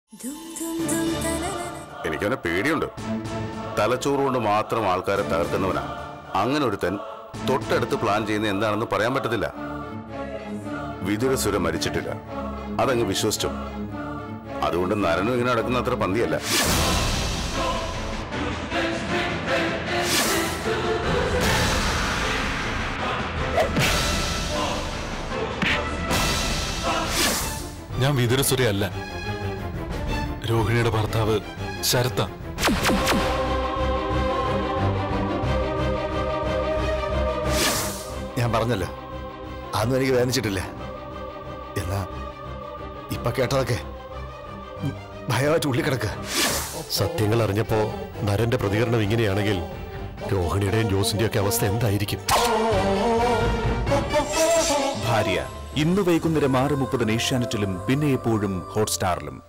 എനിക്കവനെ പേടിയുണ്ട് തലച്ചോറ് കൊണ്ട് മാത്രം ആൾക്കാരെ തകർക്കുന്നവനാ അങ്ങനെ ഒരുത്തൻ തൊട്ടടുത്ത് പ്ലാൻ ചെയ്യുന്ന എന്താണെന്ന് പറയാൻ പറ്റത്തില്ല വിദുരസുര മരിച്ചിട്ടില്ല അതങ്ങ് വിശ്വസിച്ചു അതുകൊണ്ട് നരനും ഇങ്ങനെ നടക്കുന്ന അത്ര പന്തിയല്ല ഞാൻ വിതുരസുരയല്ല രോഹിണിയുടെ ഭർത്താവ് ശരത്ത ഞാൻ പറഞ്ഞല്ലോ അതൊന്നും എനിക്ക് വേദനിച്ചിട്ടില്ല എന്നാ ഇപ്പൊ കേട്ടതൊക്കെ ഉം, ഭയമായിട്ട് ഉള്ളിൽ കിടക്കുക സത്യങ്ങൾ അറിഞ്ഞപ്പോ നരന്റെ പ്രതികരണം ഇങ്ങനെയാണെങ്കിൽ രോഹിണിയുടെയും ജോസിന്റെയും ഒക്കെ അവസ്ഥ എന്തായിരിക്കും ഭാര്യ ഇന്ന് വൈകുന്നേരം ആറ് മുപ്പതിന് ഏഷ്യാനെറ്റിലും പിന്നെ എപ്പോഴും ഹോട്ട്സ്റ്റാറിലും